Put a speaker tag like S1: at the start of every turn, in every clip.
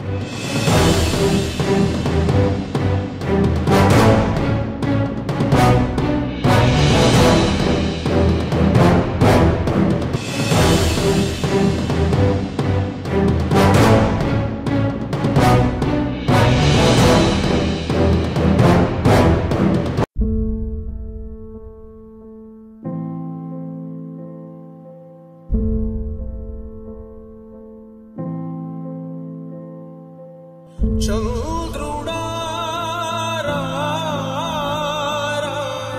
S1: చంద్రుడా రా, రా.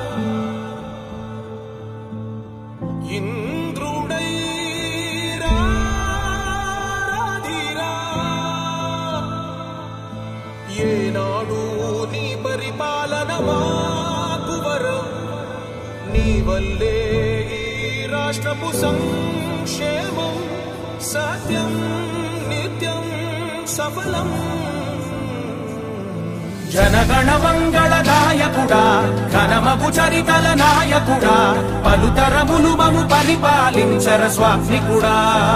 S1: ఇంద్రుడై రా, రాధిరా. ఏనాడు నీ పరిపాలన మాకు వరం నీ వల్లే ఈ రాష్ట్రపు సంక్షేమం సత్యం నిత్యం సఫలం
S2: జనగణ మంగళ నాయకుడా ఘనమగు చరితల నాయకుడా పలుతరములు మము పరిపాలించర స్వామికుడా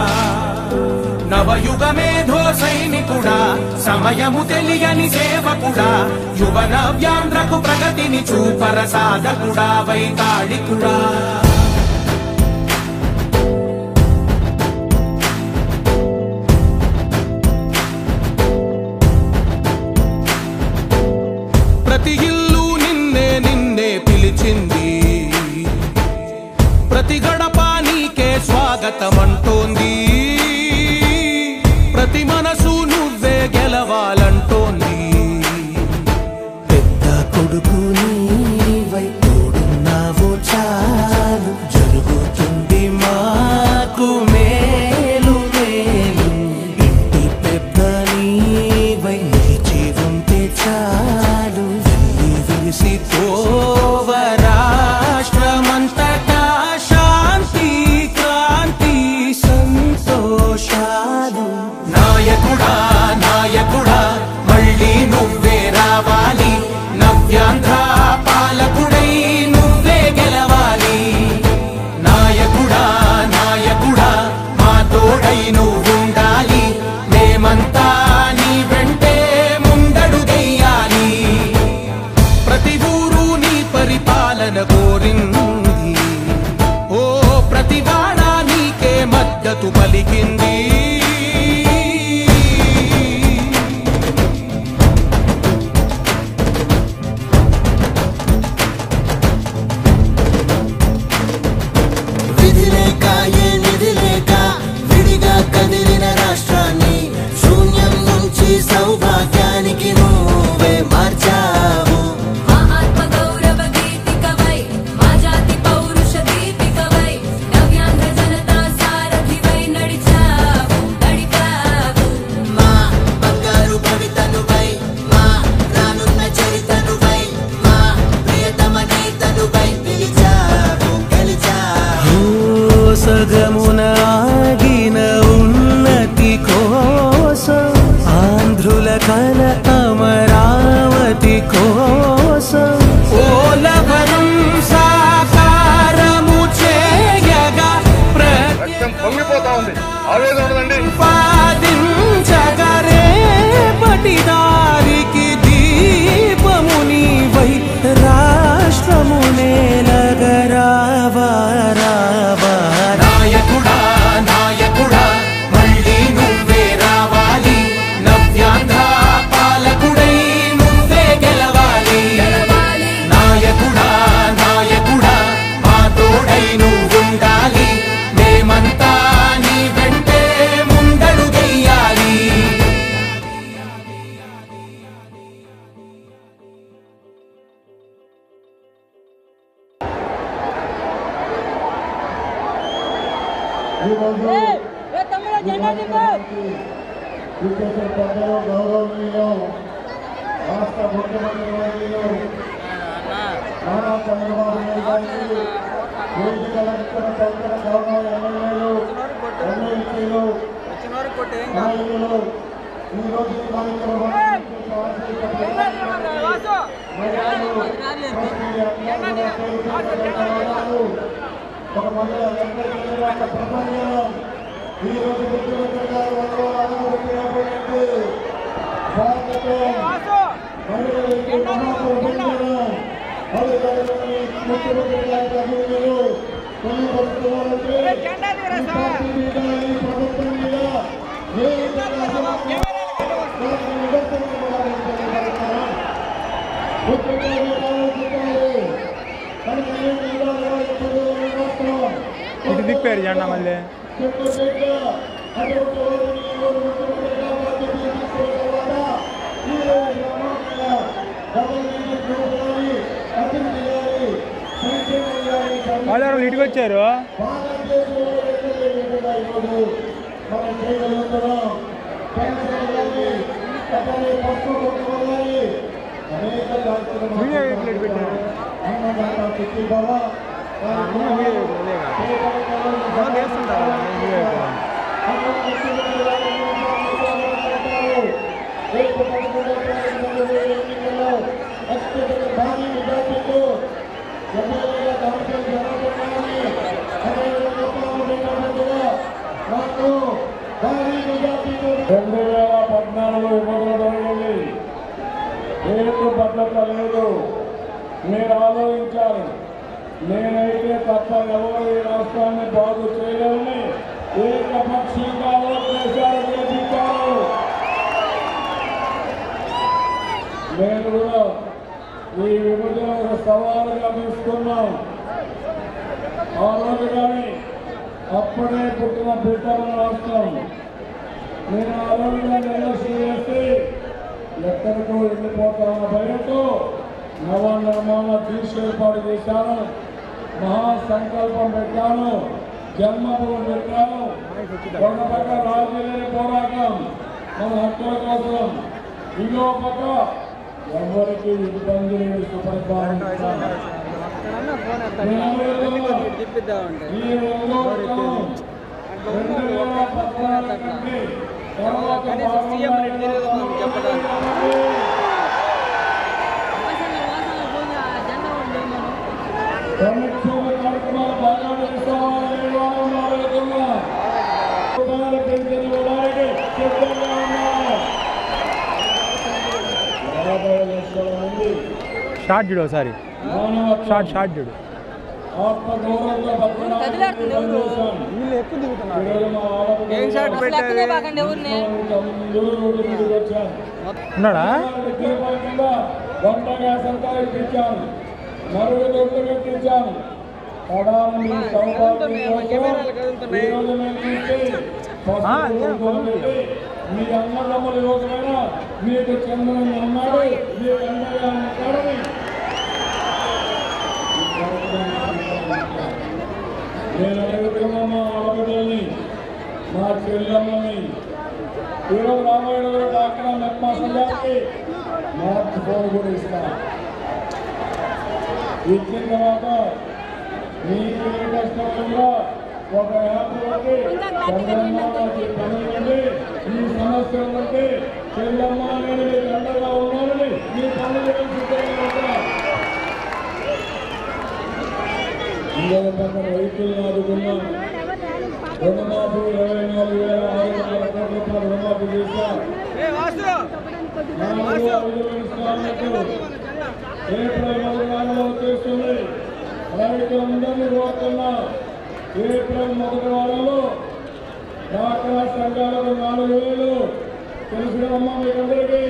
S2: నవయుగ మేధో సైనికుడా సమయము తెలియని సేవకుడా యువ నవ్యాంధ్రకు ప్రగతిని చూపర సాధకుడా వైతాళికుడా
S1: ప్రతి ఇల్లు నిన్నే నిన్నే పిలిచింది ప్రతి గడప నీకే స్వాగతమంటోంది ప్రతి మనసు నువ్వే గెలవాలంటోంది
S3: పెద్ద కొడుకు నీవై తోడున్నావు చాలు జరుగుతుంది మాకు మేలు మేలు ఇంటి పెద్ద నీవై నిలిచి ఉంటే చాలు వెళ్ళి విలిసి పోవ రాష్ట్రమంతటా శాంతి క్రాంతి సంతోషాలు
S2: నాయకుడా నాయకుడా మళ్ళీ నువ్వే రావాలి నవ్యాంధ్ర పాలకుడై నువ్వే గెలవాలి నాయకుడా నాయకుడా మా తోడై నువ్వుండాలి మేమంతా నీ వెంటే ముందడుగెయ్యాలి
S1: ప్రతి ఊరు నీ పరిపాలన కోరింది ఓ ప్రతి వాడ నీకే మద్దతు పలికింది
S3: విధి లేక ఏ నిధి లేక విడిగా కదిలిన రాష్ట్రాన్ని శూన్యం నుంచి సౌభాగ్యానికి నువ్వే మార్చావు
S4: మా ఆత్మ గౌరవ గీతికవై మా జాతి పౌరుష దీపికవై నవ్యాంధ్ర జనతా సారథివై నడిచావు నడిపావు
S3: మా బంగారు భవితనువై మా రానున్న చరితనువై మా ప్రియతమ నేతనువై పిలిచావు గెలిచావు సగమున ఆగిన ఉన్నతి కోసం ఆంధ్రుల కల అమరావతి కోసం
S1: పోలవరం సాకారము చేయగా
S5: రక్తం పొంగిపోతా ఉంది ఆవేదన ఉండదండి
S1: ప్రతిపాదించగరేపటి దారికి దీపము నీవై రాష్ట్రము నేలగరావా రావా
S2: నాయకుడా నాయకుడా మళ్ళీ నువ్వే రావాలి నవ్యాంధ్ర పాలకుడై నువ్వే గెలవాలి నాయకుడా నాయకుడా మా తోడై నువ్వుండాలి మేమంతా నీ వెంటే ముందడుగెయ్యాలి
S6: తమ్ముడు జెండా దిగు
S7: విశేష పెద్దలు గౌరవనీయులు రాష్ట్ర ముఖ్యమంత్రి వర్యులు నారా చంద్రబాబు నాయుడు గారికి వేదిక లక్షణ తదితర గౌరవ ఎమ్మెల్యేలు ఎమ్మెల్సీలు నాయకులు ఈ రోజు ఈ కార్యక్రమానికి ఆశీర్వదించిన ప్రజలకు, మహిళలు, ప్రతి అందరూ కూడా పేరు పేరున ధన్యవాదాలు. ఒక మహిళ ఎమ్మెల్యే యొక్క ప్రసంగం ఈ రోజు ముఖ్యమంత్రి గారు వందల అడుగు పెట్టినటువంటి పేదలకి మహాప్రభుత్వం అధికారులని ముఖ్యమంత్రి గారి అభివృద్ధిలో కొనబడుతున్నారంటే ఈ పార్టీ మీద ఈ ప్రభుత్వం మీద ఏ విధంగా అసలు దానికి నిదర్శనం కూడా నేను తెలియజేస్తున్నాను. ముఖ్యంగా మీరు ఆలోచించాలి. కనుక నేను ఇవాళ ఇప్పుడు రాష్ట్రం
S8: ఇటు తిప్పారు జెండా మళ్ళీ
S7: చెట్టు చెట్టు అటువంటి వారిని ఎవరు ముఖ్యమంత్రిగా బాధ్యత తీసుకున్న తర్వాత ఈ గ్రామాల డబుల్ ఇంజిన్ చూడాలి అభివృద్ధి చేయాలి సంక్షేమం చేయాలి
S8: వాళ్ళు ఇటుకు వచ్చారు
S7: భారతదేశంలో ఎక్కడ లేని విధంగా ఈరోజు మనం చేయగలుగుతున్నాం పెన్షన్ కానీ అతని పసుపు కుటుంబం కానీ అనేక కార్యక్రమాలు
S8: వీడియో ఎట్లా పెట్టారు?
S7: అన్నదాత శక్తి బాబా
S8: అన్న వీడియో లేదుగా. చేస్తుంటారు కదా, వీడియో పెట్టారు.
S7: రెండు వేల పద్నాలుగు విభజన జరిగింది రేటు భద్రత లేదు మీరు ఆలోచించాలి నేనైతే తప్ప ఎవరు ఈ రాష్ట్రాన్ని బాగు చేయలేదని ఏకపక్షంగా ఓట్లేశారు గెలిపించారు నేను కూడా ఈ విభజన ఒక సవాలుగా తీసుకున్నాం ఆ రోజు కానీ అప్పుడే పుట్టిన బిడ్డల రాష్ట్రం నేను ఆ రోజున నిర్లక్ష్యం చేస్తే ఎక్కడికో వెళ్ళిపోతామన్న భయంతో నవ నిర్మాణ దీక్ష ఏర్పాటు చేశాను మహాసంకల్పం పెట్టాను జన్మభూమి పెట్టాను ఒక పక్క రాజులేని పోరాటం మన హక్కుల కోసం ఇంకో పక్క ఎవరికి ఇబ్బంది లేని సుపరిపాలన ఈ ఒంగోలు రెండు వేల పద్నాలుగు కంటే తర్వాత సంక్షేమ కార్యక్రమాలు బాగా నిర్వహిస్తామని నేను ఆలోచిస్తున్నా. రూపాయల పెన్షన్ ఇవ్వడానికి సిద్ధంగా ఉన్నాం. యాభై లక్షల మంది
S8: షార్ట్ చూడు ఒకసారి
S7: మానవత్వం,
S8: షార్ట్ షార్ట్ చూడు
S7: ఆత్మగౌరవంతో బతకడానికి పనిచేశాం.
S8: వీళ్ళు ఎక్కువ దిగుతున్నారు
S7: ఈరోజు మా ఆడపిల్లలు
S8: ఏం షార్ట్ పెట్టారు
S7: తొమ్మిది రోజులు ముందుకు వచ్చాను
S8: ఉన్నాడా
S7: దీపాల కింద వంట గ్యాస్ అంతా ఇప్పించాను మరుగుదొడ్లు కట్టించాను కడాలను మీ సౌభాగ్యం కోసం ఈ రోజు నేను చూస్తే పసుపు
S8: ఆ, అదే,
S7: కుంకుమ పెట్టి మీ అన్నదమ్ముల యువకులైన మీకు చంద్రుని ఉన్నాడు మీకు అండగా ఉంటాడని నేను అడుగుతున్నా మా ఆడబిడ్డల్ని మా చెల్లెమ్మని ఈరోజు రాబోయే రోజు డాక్టర్ మెప్మాసం గారికి మార్చి ఫోన్ కూడా ఇస్తా ఇచ్చిన తర్వాత మీకు ఏ కష్టం ఉందో ఒక యాప్ పెట్టి చంద్రమ్మ నాకు పని ఉండి ఈ సమస్య ఉంటే చెల్లమ్మ నేను మీకు అండగా ఉన్నానని మీ పనులు చేసి సిద్ధంగా ఉంటా. ఇంకొక పక్కన రైతులను ఆదుకున్నాం రుణమాఫీ ఇరవై నాలుగు వేల ఆరు వందల కోట్ల రూపాయలు రుణమాఫీ చేశాం నాలుగు ఐదు ఇన్స్టాల్మెంట్ ఏప్రిల్ మొదటి వారంలో వచ్చేస్తుంది రైతులందరినీ కోరుతున్నా ఏప్రిల్ మొదటి వారంలో డాక్రా సంఘాలకు నాలుగు వేలు తెలిసినమ్మా మీకందరికీ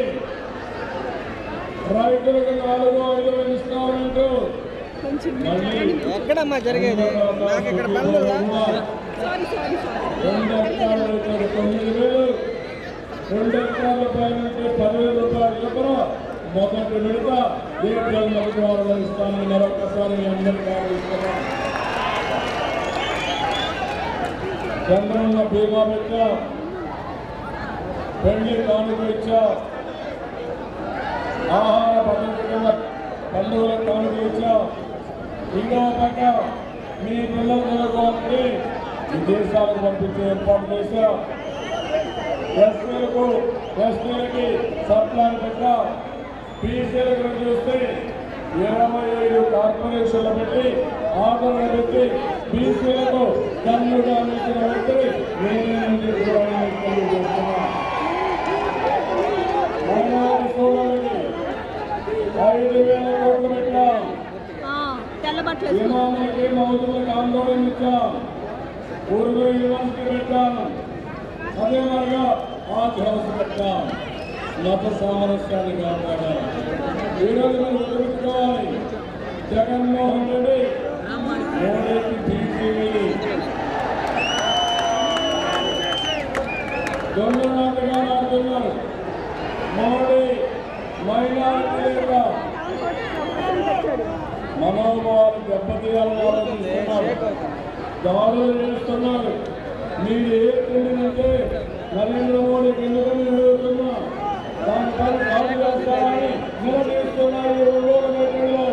S7: రైతులకు నాలుగు ఐదు ఇన్స్టాల్మెంట్
S6: ఎక్కడమ్మా జరిగేది నాకు ఇక్కడ పనులు
S7: రెండు ఎకరాలు అయితే తొమ్మిది వేలు రెండు ఎకరాల పైన ఉంటే పదివేల రూపాయలు చొప్పున మొదటి విడత ఏప్రిల్ మొదటి వారంలో ఇస్తానని మరొకసారి మీ అందరికీ ఆలోచిస్తున్నాను చంద్రన్న బీమా పెట్టా పెళ్లి కానుక ఇచ్చా ఆహార భద్రత కింద బంధువుల కానుక ఇచ్చా ఇంకో పక్క మీ పిల్లలు చదువుకోవాలంటే విదేశాలకు పంపించే ఏర్పాటు చేశా ఎస్టీలకు ఎస్టీలకి సప్లాన్ పెట్టా బీసీలకు చూస్తే ఇరవై ఐదు కార్పొరేషన్లు పెట్టి ఆదరణ పెట్టి బీసీలకు కన్నుగా ఇచ్చిన వ్యక్తిని నేనే కూడా మీకు తెలియజేస్తున్నా మైనారిటీ సోదరులకి
S9: బట్టలు వేసుకున్నాం
S7: విమానాలకి మౌతులకు ఆందోళన ఇచ్చాం ఊరుగు యూనివర్సిటీ పెట్టాం అదే మాదిరిగా ఆర్ట్ హౌస్ పెట్టాం మత సామరస్యాన్ని కాపాడాం ఈరోజు మనం గుర్తుపెట్టుకోవాలి జగన్మోహన్ రెడ్డి మోడీకి బీసీవీ దొంగనాటగా ఆడుతున్నారు మోడీ మైనారిటీ యొక్క మనోభావాలు దెబ్బతీయాలని ఆలోచిస్తున్నారు దాడులు చేస్తున్నారు మీరు ఏ తిండినంటే నరేంద్ర మోడీకి ఎందుకని అడుగుతున్నా దానిపైన దాడి చేస్తారని నిలదీస్తున్నారు ఈ ఒంగోలు మీటింగ్లో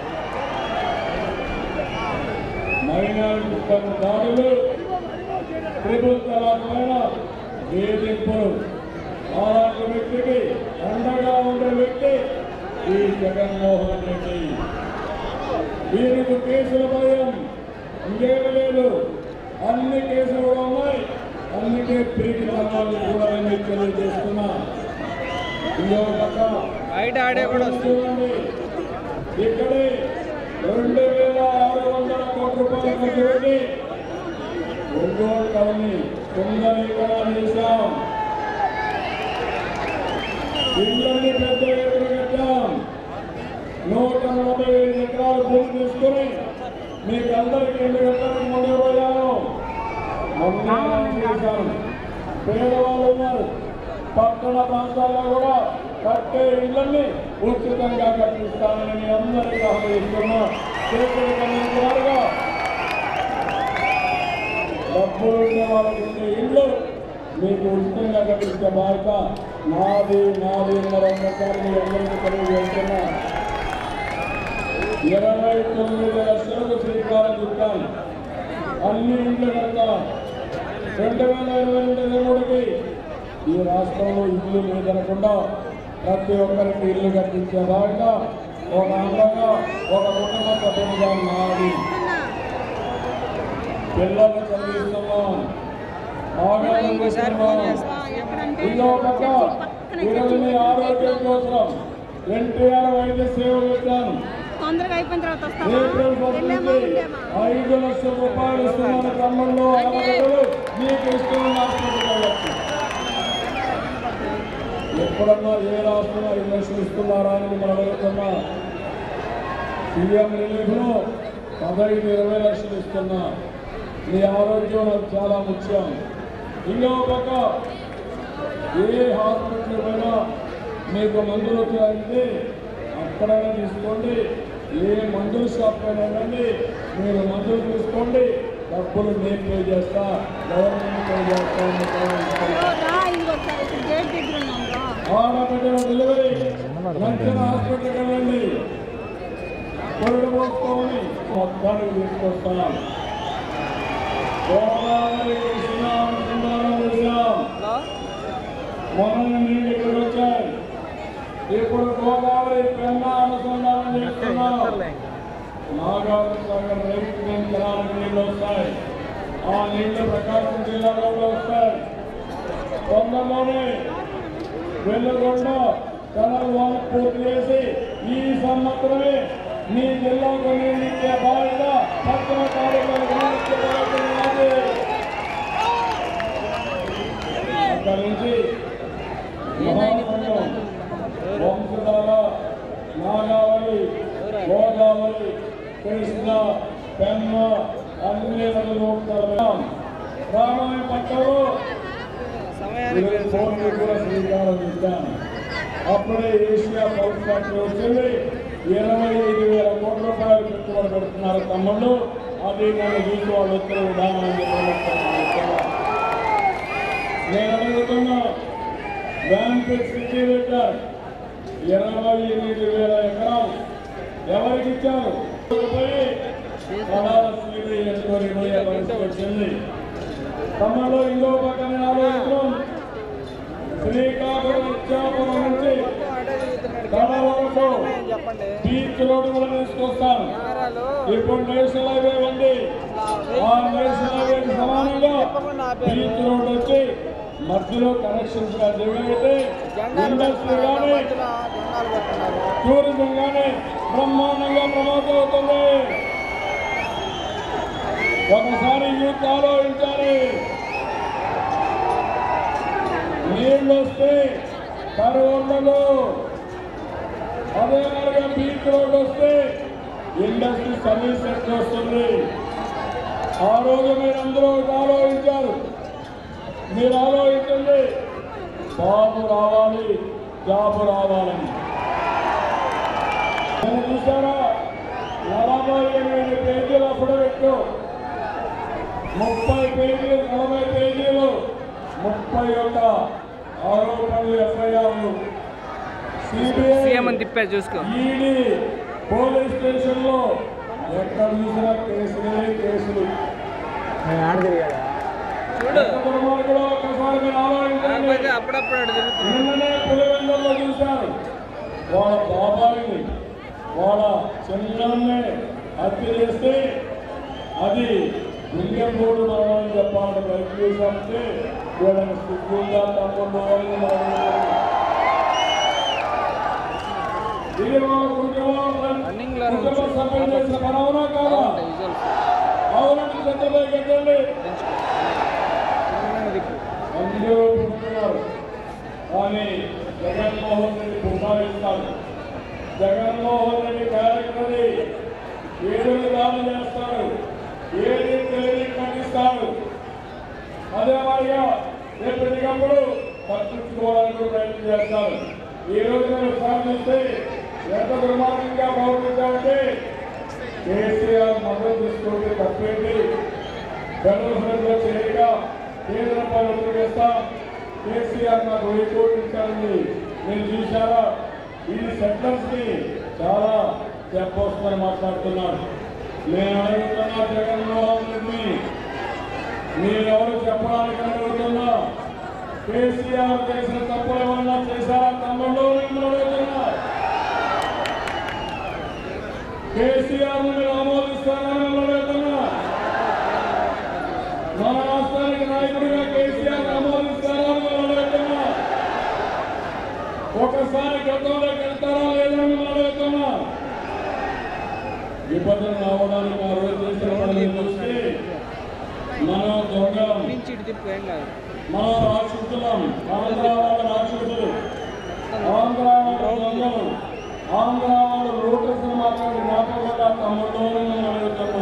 S7: మైనారిటీ పైన దాడులు ట్రిపుల్ తలాక్ పైన వేధింపులు అలాంటి వ్యక్తికి అండగా ఉండే వ్యక్తి ఈ జగన్మోహన్ రెడ్డి వీరికి కేసుల భయం ఇంకేమీ లేదు అన్ని కేసులు కూడా ఉన్నాయి అందుకే పీకి తనాలు కూడా నేను తెలియజేస్తున్నా ఇంకో పక్క
S6: బయట ఆడే కూడా
S7: చూడండి ఇక్కడే రెండు వేల ఆరు వందల కోట్ల రూపాయలు ఖర్చు పెట్టి ఒంగోలు టౌన్ని సుందరీకరణ చేశాం ఇళ్ళని పెద్ద ఎత్తున కట్టాం నూట నలభై ఐదు ఎకరాలు భూమి తీసుకుని మీకు అందరికీ ఇల్లు కట్టడానికి ముందుకు పోయాను మొన్న చేశాం పేదవాళ్ళు ఉన్నారు పట్టణ ప్రాంతాల్లో కూడా కట్టే ఇళ్ళని ఉచితంగా కట్టిస్తానని మీ అందరికీ హామీ ఇస్తున్నా చేతులు కన్నించినారుగా డబ్బులు ఉండే వాళ్ళకి ఉండే ఇల్లు మీకు ఉచితంగా కట్టించే బాధ్యత నాది నాది మరొకసారి మీ అందరికీ తెలియజేస్తున్నా ఇరవై తొమ్మిది లక్షలకు శ్రీకారం చుట్టాం అన్ని ఇండ్లు కడతాం రెండు వేల ఇరవై రెండు ఇరవై మూడుకి ఈ రాష్ట్రంలో ఇల్లు లేదనకుండా ప్రతి ఒక్కరికి ఇల్లు కట్టించే బాధ్యత ఒక అందంగా ఒక కుటుంబ సభ్యునిగా నాది పిల్లల్ని చదివిస్తున్నాం ఆరోగ్యం
S6: ఇంకోసారి ఫోన్
S7: చేస్తున్నాం.
S6: చేస్తా
S7: ఇంకో పక్క ఈరోజు మీ ఆరోగ్యం కోసం ఎన్టీఆర్ వైద్య సేవలు పెట్టాను
S9: తొందరగా అయిపోయిన తర్వాత వస్తావా
S7: ఏప్రిల్ ఫస్ట్
S9: వెళ్ళామా
S7: నుంచి
S9: ఉండేమా
S7: ఐదు లక్షల రూపాయలు ఇస్తున్న క్రమంలో ఆడపిల్లలు మీకు ఇస్తున్న హాస్పిటల్ వెళ్ళచ్చు ఎప్పుడన్నా ఏ రాష్ట్రంలో ఐదు లక్షలు ఇస్తున్నారా అని మనం అడుగుతున్నా సీఎం రిలీఫ్లో పదహైదు ఇరవై లక్షలు ఇస్తున్నా మీ ఆరోగ్యం నాకు చాలా ముఖ్యం ఇంకో పక్క ఏ హాస్పిటల్ పోయినా మీకు మందులు వచ్చాయంటే అక్కడైనా తీసుకోండి ఏ మందుల షాప్ అయినా వెళ్ళండి మీరు మందులు తీసుకోండి డబ్బులు నేను పే చేస్తా గవర్నమెంట్ పే చేస్తా అని కూడా ఇస్తున్నా.
S9: రా ఇంకొకసారి ఇక్కడ గేట్ దగ్గర ఉన్నాం రా
S7: ఆడబిడ్డల డెలివరీ మంచిగా హాస్పిటల్కి వెళ్ళండి కొరడు పోసుకోమని మొత్తానికి తీసుకొస్తాం గోదావరి కృష్ణా అనుసంధానం చేశాం మొన్న నీళ్ళు ఇక్కడికి వచ్చాయి ఇప్పుడు గోదావరి పెన్నా అనుసంధానం చేస్తున్నాం నాగార్జున సాగర్ రైతు కెనాలకు నీళ్ళు వస్తాయి ఆ నీళ్లు ప్రకాశం జిల్లాలో కూడా వస్తాయి తొందరలోనే వెలుగొండ కెనాల్ వాల్ పూర్తి చేసి ఈ సంవత్సరమే మీ జిల్లాకు నీళ్ళు ఇచ్చే బాధ్యత పశ్చిమ కార్యక్రమాలకు నీళ్ళు ఇచ్చే బాధ్యత నాది. అక్కడి నుంచి మహాసంఘం వంశధార నాగావళి గోదావరి కృష్ణ పెన్న అన్ని నదులు రామాయణ పట్టణంలో
S6: సమయానికి
S7: ఈరోజు ఫోన్కి కూడా శ్రీకారం ఇచ్చాను అప్పుడే ఏషియా పవర్ ఫ్యాక్టరీ వచ్చింది ఇరవై ఐదు వేల కోట్ల రూపాయలు పెట్టుబడి పెడుతున్నారు తమ్ముళ్ళు అది నేను చూసి వాళ్ళు వచ్చిన విధానం అని చెప్పి నేను అడుగుతున్నా బ్యాంక్ సిటీ పెట్టారు ఇరవై ఎనిమిది వేల ఎకరాలు ఎవరికి ఇచ్చారు పోయి కళాల సిటీ ఎంక్వైరీ పోయే పరిస్థితి వచ్చింది తమలో ఇంకో పక్కన ఆలోచన శ్రీకాకుళం ఇచ్చాపురం నుంచి కళ వరకు
S6: చెప్పండి
S7: బీచ్ రోడ్డు కూడా తీసుకొస్తాను
S6: కెమెరాలు
S7: ఇప్పుడు నేషనల్ హైవే ఉంది ఆ నేషనల్ హైవేకి సమానంగా బీచ్ రోడ్ వచ్చి మధ్యలో కనెక్షన్స్ గా దిగబెట్టి
S6: జెండాలు
S7: ఇండస్ట్రీ
S6: పెడుతున్నారు
S7: కానీ
S6: మధ్యలో జెండాలు పెడుతున్నారు
S7: టూరిజం కానీ బ్రహ్మాండంగా ప్రమోట్ అవుతుంది ఒకసారి యూత్ ఆలోచించాలి నీళ్ళు వస్తే కరువు ఉండదు అదే మాదిరిగా బీచ్ రోడ్ వస్తే ఇండస్ట్రీ సర్వీస్ సెక్టర్ వస్తుంది ఆ రోజు మీరు అందరూ ఒకటి ఆలోచించారు మీరు ఆలోచించండి బాబు రావాలి జాబు రావాలని నేను చూసారా నలభై ఎనిమిది పేజీలు అప్పుడు పెట్టు ముప్పై పేజీలు నలభై పేజీలు ముప్పై ఒక్క ఆరోపణలు ఎఫ్ఐఆర్లు సిబిఐ
S6: సీఎం అని తిప్పా చూసుకో
S7: ఈడీ పోలీస్ స్టేషన్ లో ఎక్కడ చూసినా కేసులే కేసులు
S8: ఆడ తిరిగాడా
S6: చూడు
S7: ఎంత దుర్మార్గులో ఒక్కసారి మీరు
S6: కాకపోతే
S7: ఆలోచించండి
S6: అప్పుడప్పుడు అటు తిరుగుతుంది
S7: నిన్ననే పులివెందుల్లో చూశారు వాళ్ళ బాబాయిని వాళ్ళ చిన్నాన్నే హత్య చేస్తే అది విలియంపూడి మనమని చెప్పాలని బయట చేశామంటే వీళ్ళని సిగ్గుందా తమ్ముడు అని మనం అనుకుంటున్నాం. ఇది వాళ్ళ కుటుంబం
S6: రన్నింగ్ లో
S7: కుటుంబ సభ్యులు చేసిన పని అవునా కాదా
S6: విజువల్స్
S7: అవునంటే చెత్తపై కట్టండి
S6: చిన్నగా దిక్కు
S7: అందరూ పుట్టుకున్నారు కానీ జగన్మోహన్ రెడ్డి బుకాయిస్తారు జగన్మోహన్ రెడ్డి కార్యక్రమని ఏడు విధాలు చేస్తారు ఏది తెలియని ఖండిస్తారు అదే మాదిరిగా ఎప్పటికప్పుడు తప్పించుకోవడానికి ప్రయత్నం చేస్తారు ఈ రోజు నేను సాధిస్తే ఎంత దుర్మార్గంగా ప్రవర్తించాలంటే కేసీఆర్ మద్దతు తీసుకుంటే తప్పేంటి ఫెడరల్ ఫ్రంట్ లో చేరిక కేంద్ర ప్రభుత్వం చేస్తాం కేసీఆర్ నాకు వెయ్యి కోట్లు ఇచ్చారని మీరు చూశారా ఇది సెంటర్స్ కి చాలా దెబ్బ వస్తుందని మాట్లాడుతున్నారు నేను అడుగుతున్నా జగన్మోహన్ రెడ్డిని మీరెవరు చెప్పడానికి అడుగుతున్నా కేసీఆర్ చేసిన తప్పులు ఏమన్నా చేశారా తమ్ముళ్ళు మిమ్మల్ని అడుగుతున్నా కేసీఆర్ ను మీరు ఆమోదిస్తారని మిమ్మల్ని అడుగుతున్నా మన రాష్ట్రానికి నాయకుడిగా కేసీఆర్ ఆమోదిస్తారా అని మిమ్మల్ని అడుగుతున్నా ఒకసారి గతంలోకి వెళ్తారా లేదా అని మిమ్మల్ని అడుగుతున్నా ఇబ్బందులు రావడానికి ఆ రోజు చేసిన పనులు చూస్తే మనం దొంగలం
S6: నుంచి ఇటు తిప్పు ఏం కాదు
S7: మనం రాక్షసులం ఆంధ్ర వాళ్ళ రాక్షసులు ఆంధ్ర వాళ్ళ దొంగలు ఆంధ్ర వాళ్ళు లోటస్ మాట్లాడి జ్ఞాపకంగా తమ్ముడు అడుగుతున్నా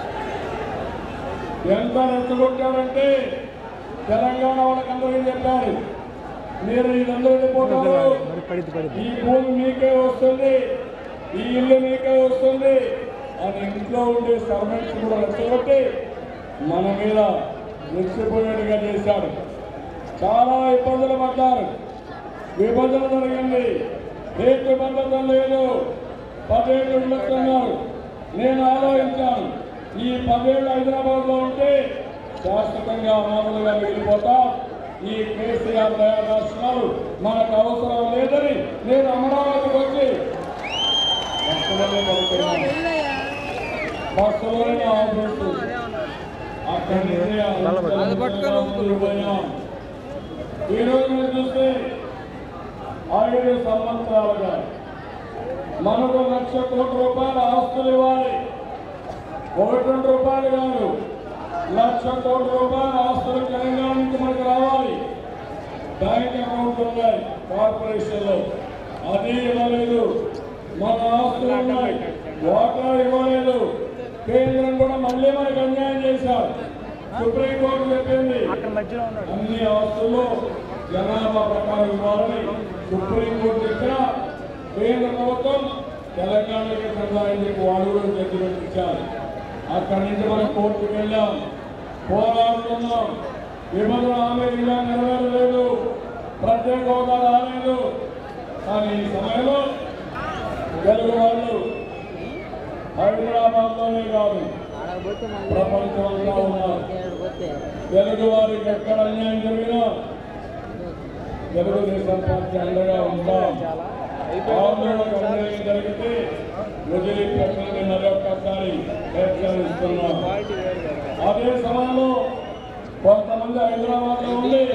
S7: ఎంత రెచ్చగొట్టారంటే తెలంగాణ వాళ్ళకందరికీ చెప్పారు మీరు వీళ్ళందరూ వెళ్ళిపోతారు
S8: మరి పడిద్ది పడిద్ది
S7: ఈ భూమి మీకే వస్తుంది ఈ ఇల్లు మీకే వస్తుంది అని ఇంట్లో ఉండే సర్వెంట్స్ కూడా రెచ్చగొట్టి మన మీద రెచ్చిపోయేట్టుగా చేశాడు చాలా ఇబ్బందులు పడ్డారు విభజన జరిగింది రేపు భద్రత లేదు పదేళ్ళు ఉండొస్తున్నారు నేను ఆలోచించాను ఈ పదేళ్ళు హైదరాబాద్ లో ఉంటే శాశ్వతంగా మామూలుగా మిగిలిపోతాం ఈ కేసీఆర్ దయా రాష్ట్రాలు మనకు అవసరం లేదని నేను అమరావతికి వచ్చి బస్సులోనే పడుకున్నాను బస్సులోనే నా ఆఫీసు అక్కడి నుంచి ఆ
S6: అది పట్టుకొని
S7: వెళ్ళిపోయాం. ఈ రోజు మీరు చూస్తే ఐదు సంవత్సరాలుగా మనకు లక్ష కోట్ల రూపాయల ఆస్తులు ఇవ్వాలి ఒకటి రెండు రూపాయలు కాదు లక్ష కోట్ల రూపాయల ఆస్తులు తెలంగాణ నుంచి మనకు రావాలి బ్యాంక్ అకౌంట్ ఉన్నాయి కార్పొరేషన్ లో అది ఇవ్వలేదు మన ఆస్తులు ఉన్నాయి వాటా ఇవ్వలేదు కేంద్రం కూడా మళ్ళీ మనకు అన్యాయం చేశారు సుప్రీంకోర్టు చెప్పింది
S8: అక్కడ మధ్యలో ఉన్నాడు
S7: అన్ని ఆస్తుల్లో జనాభా ప్రకారం ఇవ్వాలని సుప్రీంకోర్టు చెప్పిన కేంద్ర ప్రభుత్వం తెలంగాణకి సహాయం చెప్పి వాళ్ళు కూడా జడ్జిమెంట్ ఇచ్చారు అక్కడి నుంచి మనం కోర్టుకు వెళ్ళాం పోరాడుతున్నాం విభజన హామీ ఇంకా నెరవేరలేదు ప్రత్యేక హోదా రాలేదు కానీ ఈ సమయంలో తెలుగు వాళ్ళు హైదరాబాద్లోనే కాదు ప్రపంచమంతా ఉన్నారు తెలుగు వారికి ఎక్కడ అన్యాయం జరిగినా తెలుగుదేశం పార్టీ అండగా ఉంటాం ఆంధ్రులకు అన్యాయం జరిగితే వదిలిపెట్టని మరొకసారి హెచ్చరిస్తున్నాం
S6: క్వాలిటీ వేరు కదా
S7: అదే సమయంలో కొంతమంది హైదరాబాద్ లో ఉండి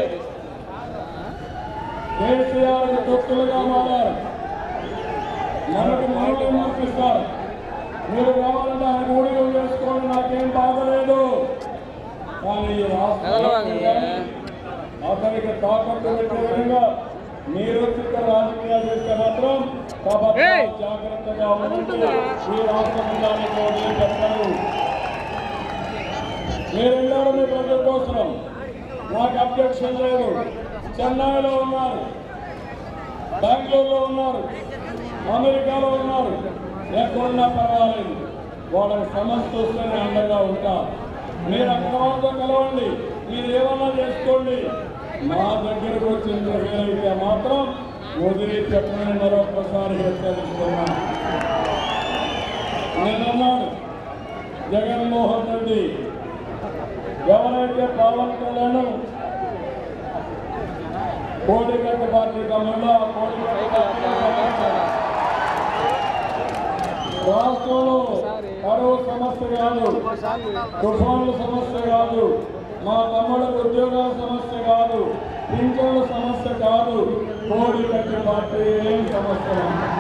S7: కేసీఆర్ తొత్తులుగా మారారు మనకు మనల్ని మార్పిస్తారు మీరు కావాలంటే ఆయన ఊడిగం చేసుకోండి నాకేం బాధలేదు కానీ ఈ రాష్ట్ర వ్యాప్తంగా అతనికి తాకట్టు పెట్టే విధంగా మీరు చిత్త రాజకీయాలు చేస్తే మాత్రం కాబట్టి జాగ్రత్తగా ఉండండి ఈ రాష్ట్ర ప్రజానికి వదిలిపెట్టరు మీరు వెళ్ళారు మీ ప్రజల కోసం నాకు అబ్జెక్షన్ లేదు చెన్నైలో ఉన్నారు బెంగళూరులో ఉన్నారు అమెరికాలో ఉన్నారు ఎక్కడున్నా పర్వాలేదు వాళ్ళకి సమస్య వస్తే నేను అండగా ఉంటా మీరు అక్కడ వాళ్ళతో కలవండి మీరు ఏమన్నా చేసుకోండి మా దగ్గరకు వచ్చి అయితే మాత్రం వదిలి చెప్పని మరొకసారి హెచ్చరిస్తున్నాను నేనన్నాను జగన్మోహన్ రెడ్డి ఎవరైతే పవన్ కళ్యాణ్ కోడిగట్ట పార్టీ కమంలో ఆ కోడిగట్ట పార్టీ రాష్ట్రంలో కరువు సమస్య కాదు తుఫాన్ల సమస్య కాదు మా తమ్ముళ్ళకు ఉద్యోగాల సమస్య కాదు పింఛన్ల సమస్య కాదు కోడి కట్టి పార్టీ ఏం సమస్య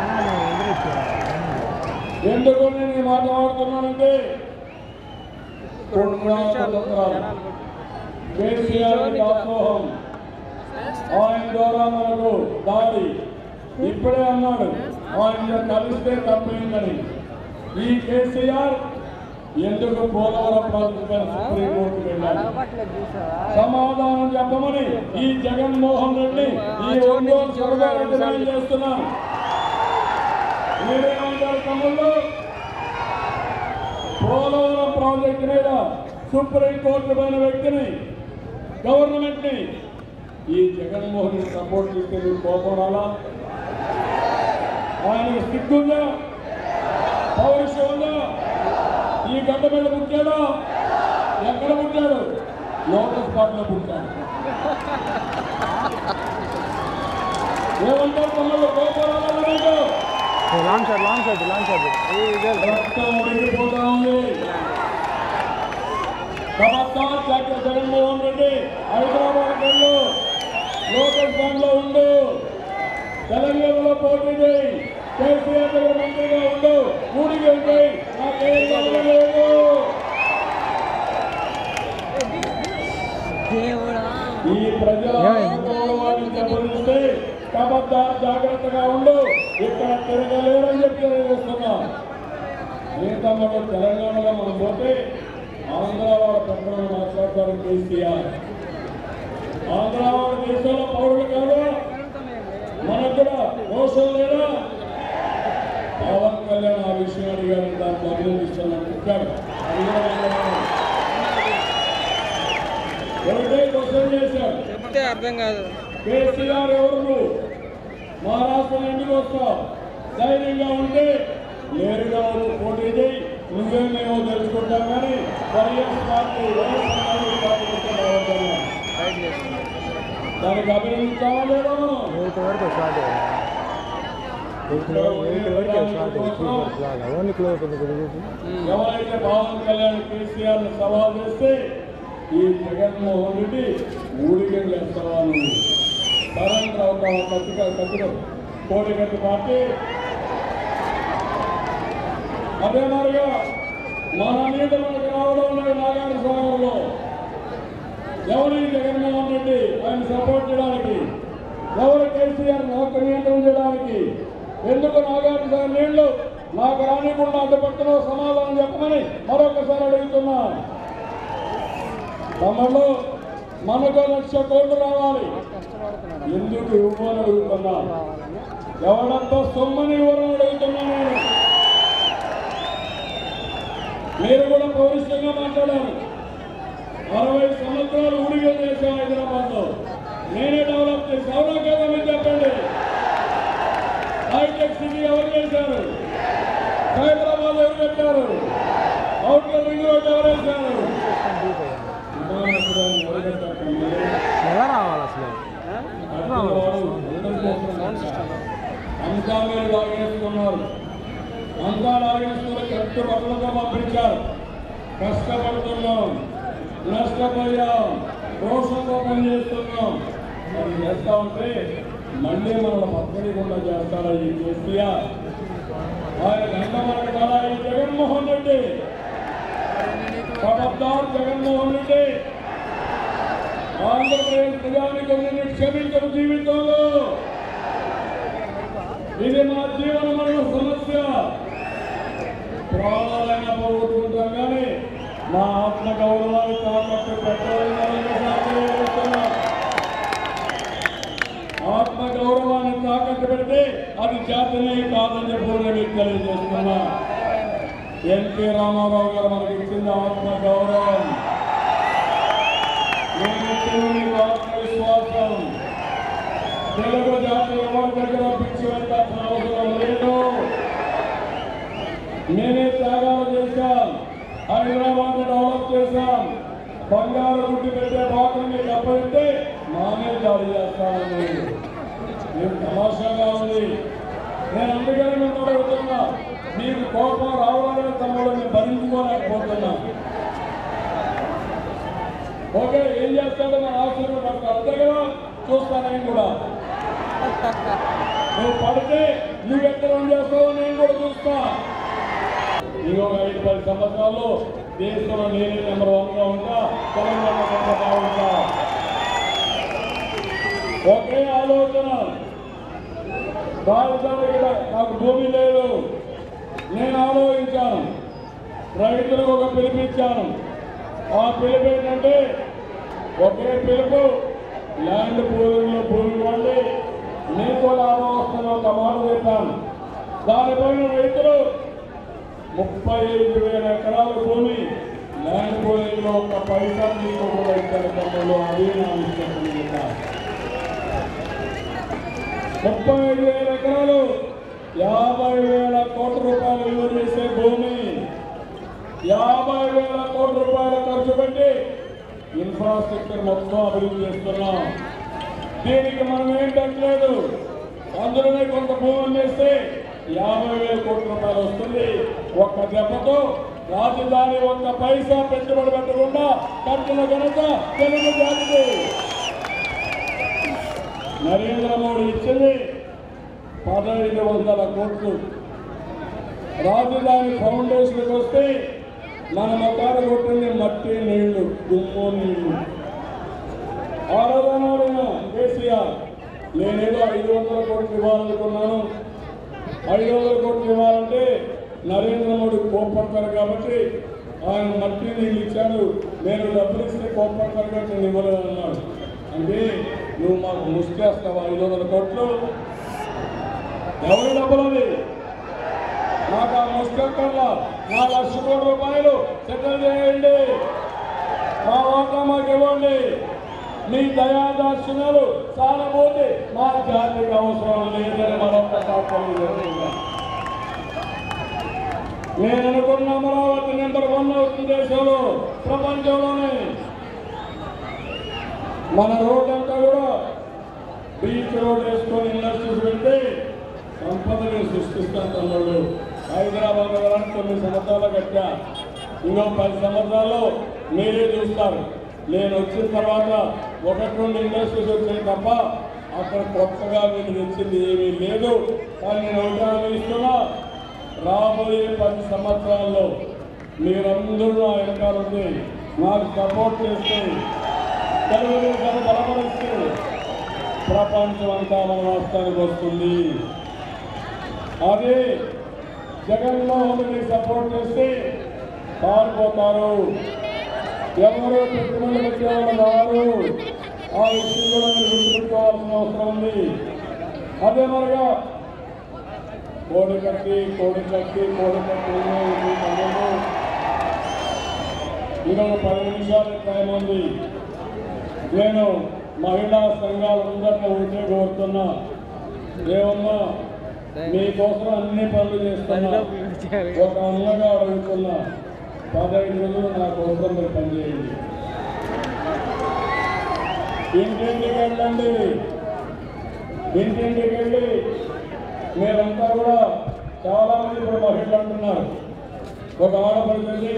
S7: ఎందుకు నేను ఈ మాట మాట్లాడుతున్నానంటే
S6: రెండు మూడు నిమిషాలు జనాలు
S7: కేసీఆర్ దాసోహం ఆయన ద్వారా మనకు దాడి ఇప్పుడే అన్నాడు ఆయన కలిస్తే తప్పైందని ఈ కేసీఆర్ ఎందుకు పోలవరం ప్రాజెక్టు పైన సుప్రీంకోర్టుకు వెళ్ళాడు
S6: పట్లేదు చూసావా
S7: సమాధానం చెప్పమని ఈ జగన్మోహన్ రెడ్డి ఈ ఒంగోలు సర్గారు డిమాండ్ చేస్తున్నాను మీరేమంటారు తమ్ముళ్ళు పోలవరం ప్రాజెక్టు మీద సుప్రీంకోర్టు పైన వ్యక్తిని గవర్నమెంట్ ని ఈ జగన్మోహన్ రెడ్డి సపోర్ట్ చేస్తే మీకు కోపం రాలా ఆయనకు సిగ్గుందా పౌరుషం ఉందా ఈ గడ్డ మీద పుట్టాడా ఎక్కడ పుట్టాడు లోటస్ పాటలో పుట్టాడు ఏమంటారు తమ్ముళ్ళు కోపం రాలా మీకు
S8: long shot long shot long shot
S7: రక్తం ఉడికిపోతా ఉంది ఖబర్దార్ డాక్టర్ జగన్మోహన్ రెడ్డి హైదరాబాద్ వెళ్ళు లోకల్ ఫండ్ లో ఉండు తెలంగాణలో పోటీ చేయి కేసీఆర్ దగ్గర మంత్రిగా ఉండు ఊరికి వెళ్తాయి నాకేం బాధ లేదు ఈ ప్రజల గౌరవాన్ని దెబ్బతీస్తే ఖబర్దార్ జాగ్రత్తగా ఉండు ఇక్కడ తిరగలేరని చెప్పి తెలియజేస్తున్నా మిగతా మనం తెలంగాణలో మనం పోతే ఆంధ్ర వాళ్ళ పక్కన మాట్లాడతారు కేసీఆర్ ఆంధ్ర వాళ్ళ దేశంలో పౌరులు కాదా మనకు కూడా దోషం లేదా పవన్ కళ్యాణ్ ఆ విషయం అడిగారు దాన్ని అభినందిస్తున్నాను చెప్పాడు ఒకటే క్వశ్చన్ చేశాడు
S6: చెప్తే అర్థం కాదు
S7: కేసీఆర్ ఎవరు నువ్వు మహారాష్ట్ర ఎందుకు వస్తావు ధైర్యంగా ఉంటే నేరుగా వచ్చి పోటీ చేయి నువ్వేమేమో తెలుసుకుంటాం కానీ YS party YS Congress party వస్తే బాగుంటున్నాం.
S6: రైట్ చేస్తున్నా
S7: దానికి అభినందించాలా లేదా మనం
S8: ఎయిట్ వరకు షార్ట్ ఎయిట్ ఎయిట్ వరకు షార్ట్ ఓన్లీ క్లోజ్
S7: ఎవరైతే పవన్ కళ్యాణ్ కేసీఆర్ ను సవాల్ చేస్తే ఈ జగన్మోహన్ రెడ్డి ఊడిగం వేస్తావా నువ్వు సరెండర్ అవుతావా కత్తిగా కత్తిలో కోడిగట్టి పార్టీ అదే మరిగా మన మీద మనకు రావడం లేదు నాగార్జున సాగర్లో ఎవరు ఈ జగన్మోహన్ రెడ్డి ఆయన సపోర్ట్ చేయడానికి ఎవరు కేసీఆర్ నాకు నియంత్రణ చేయడానికి ఎందుకు నాగార్జున సాగర్ నీళ్లు నాకు రానికుండా అడ్డుపడుతున్న సమాధానం చెప్పమని మరొకసారి అడుగుతున్నా తమలో మనకు లక్ష కోట్లు రావాలి ఎందుకు ఇవ్వని అడుగుతున్నా ఎవడంతా సొమ్మని ఇవ్వని అడుగుతున్నా నేను మీరు కూడా పౌరుషంగా మాట్లాడారు అరవై సంవత్సరాలు ఊడిగా చేశాం హైదరాబాద్ లో నేనే డెవలప్ చేసి అవునా కదా మీరు చెప్పండి హైటెక్ సిటీ ఎవరు చేశారు హైదరాబాద్ ఎవరు పెట్టారు అవుటర్ రింగ్ రోడ్ ఎవరు వేశారు విమానాశ్రయాన్ని ఎవరు కట్టారు?
S8: ఎలా రావాలి అసలు
S7: అంతా మీరు లాగేసుకున్నారు అంతా లాగేసుకుని కరెక్ట్ బట్టలతో పంపించారు కష్టపడుతున్నాం నష్టపోయాం దోషంతో పనిచేస్తున్నాం మరి చేస్తా ఉంటే మళ్ళీ మన పక్కడి కూడా చేస్తారా ఈ కేసీఆర్ ఆయన గంగమ్మకి తల ఈ జగన్మోహన్ రెడ్డి ఖబర్దార్ జగన్మోహన్ రెడ్డి ఆంధ్రప్రదేశ్ ప్రజానికం నిన్ను క్షమించరు జీవితంలో ఇది మా జీవన మరణ సమస్య ప్రాణాలైనా పోగొట్టుకుంటాం కానీ మా ఆత్మ గౌరవాన్ని తాకట్టు పెట్టాలని చెప్తున్నా ఆత్మ గౌరవాన్ని తాకట్టు పెడితే అది జాతనే కాదని చెప్పి మీకు తెలియజేస్తున్నా ఎన్టీ రామారావు గారు మనకి ఇచ్చింది ఆత్మ గౌరవం నేను ఇచ్చింది మీకు ఆత్మవిశ్వాసం తెలుగు జాతి ఎవరి దగ్గర పిచ్చి పెట్టాల్సిన అవసరం లేదు మేమే త్యాగాలు చేశాం హైదరాబాద్ డెవలప్ చేశాం బంగారు గుడ్డి పెట్టే బాధను మీకు అప్పగిస్తే మానే దాడి చేస్తామని మీకు తమాషాగా ఉంది నేను అందుకని మిమ్మల్ని అడుగుతున్నా మీకు కోపం రావాలనే తమ్ముడు నేను భరించుకోలేకపోతున్నా ఓకే ఏం చేస్తాడో మన ఆశ్చర్యం పడతాను అంతే కదా చూస్తాను నేను కూడా నువ్వు పడితే నువ్వు ఎక్కడ చేస్తావో నేను కూడా చూస్తా ఇంకొక ఐదు పది సంవత్సరాల్లో దేశంలో నేనే నెంబర్ వన్ గా ఉంటా తెలంగాణ నెంబర్ గా ఉంటా ఒకే ఆలోచన రాజధాని ఇక్కడ నాకు భూమి లేదు నేను ఆలోచించాను రైతులకు ఒక పిలిపించాను ఆ పిలుపు ఏంటంటే ఒకే పిలుపు ల్యాండ్ పూలింగ్లో భూమి ఇవ్వండి మీకు లాభం వస్తున్న ఒక మాట చెప్పాను దానిపైన రైతులు ముప్పై ఐదు వేల ఎకరాల భూమి ల్యాండ్ పూలింగ్ లో ఒక పైసా తీసుకోకుండా ఇచ్చారు తమ్ముళ్ళు అది నా విశ్వాసం ముప్పై ఐదు వేల ఎకరాలు యాభై వేల కోట్ల రూపాయలు విలువ చేసే భూమి యాభై వేల కోట్ల రూపాయలు ఖర్చు పెట్టి ఇన్ఫ్రాస్ట్రక్చర్ మొత్తం అభివృద్ధి చేస్తున్నాం దీనికి మనం ఏంటట్లేదు అందులోనే కొంత భూమి వేస్తే యాభై వేల కోట్ల రూపాయలు వస్తుంది ఒక్క దెబ్బతో రాజధాని ఒక్క పైసా పెట్టుబడి పెట్టకుండా కట్టిన ఘనత తెలుగు జాతికి నరేంద్ర మోడీ ఇచ్చింది పదహైదు వందల కోట్లు రాజధాని ఫౌండేషన్కి వస్తే మన మతాలు కొట్టింది మట్టి నీళ్లు దుమ్ము నీళ్లు ఆరాధన కేసీఆర్ నేనేదో ఐదు వందల కోట్లు ఇవ్వాలనుకున్నాను ఐదు వందల కోట్లు ఇవ్వాలంటే నరేంద్ర మోడీ కోప్పడతారు కాబట్టి ఆయన మట్టి నీళ్ళు ఇచ్చాడు నేను డబ్బులు ఇస్తే కోప్పడతారు కాబట్టి నేను ఇవ్వలేదు అన్నాడు అంటే నువ్వు మాకు ముష్టేస్తావా ఐదు వందల కోట్లు ఎవరి డబ్బులు అవి నాకు ఆ ముష్టక్కర్లా నా లక్ష కోట్ల రూపాయలు సెటిల్ చేయండి మా వాటా మాకు ఇవ్వండి మీ దయాదార్శనాలు సానుభూతి మా జాతికి అవసరం లేదని మరొకసారి తెలియజేస్తున్నాను. నేను అనుకున్న అమరావతి నెంబర్ వన్ అవుతుంది దేశంలో ప్రపంచంలోనే మన రోడ్ అంతా కూడా బీచ్ రోడ్ వేసుకొని ఇండస్ట్రీస్ పెడితే సంపదని సృష్టిస్తాను తమ్ముళ్ళు హైదరాబాద్ వెళ్ళడానికి తొమ్మిది సంవత్సరాలు కట్టా ఇంకో పది సంవత్సరాల్లో మీరే చూస్తారు నేను వచ్చిన తర్వాత ఒకటి రెండు ఇండస్ట్రీస్ వచ్చాయి తప్ప అక్కడ కొత్తగా నేను తెచ్చింది ఏమీ లేదు కానీ నేను ఒకటి ఆలోచిస్తున్నా రాబోయే పది సంవత్సరాల్లో మీరందరూ నా వెనకాల ఉంది నాకు సపోర్ట్ చేస్తే తెలుగుదేశాన్ని బలపరిస్తే ప్రపంచం అంతా మన రాష్ట్రానికి వస్తుంది అది జగన్మోహన్ రెడ్డి సపోర్ట్ చేస్తే పారిపోతారు ఎవరు పెట్టుబడులు పెట్టేవాళ్ళు రారు ఆ విషయం కూడా మీరు గుర్తుపెట్టుకోవాల్సిన అవసరం ఉంది అదే మరిగా కోడి కట్టి కోడి కట్టి కోడి కట్టి ఉంది, తమ్ముడు. ఇంకొక పది నిమిషాలు టైం ఉంది నేను మహిళా సంఘాలందరినీ ఉంటే కోరుతున్నా ఏమమ్మా మీకోసం అన్ని పనులు చేస్తున్నా ఒక అన్నగా అడుగుతున్నా పదహైదు రోజులు నా కోసం మీరు పనిచేయండి ఇంటింటికి వెళ్ళండి ఇంటింటికి వెళ్ళి మీరంతా కూడా చాలా మంది ఇప్పుడు మహిళలు అంటున్నారు ఒక ఆడపడుతుంది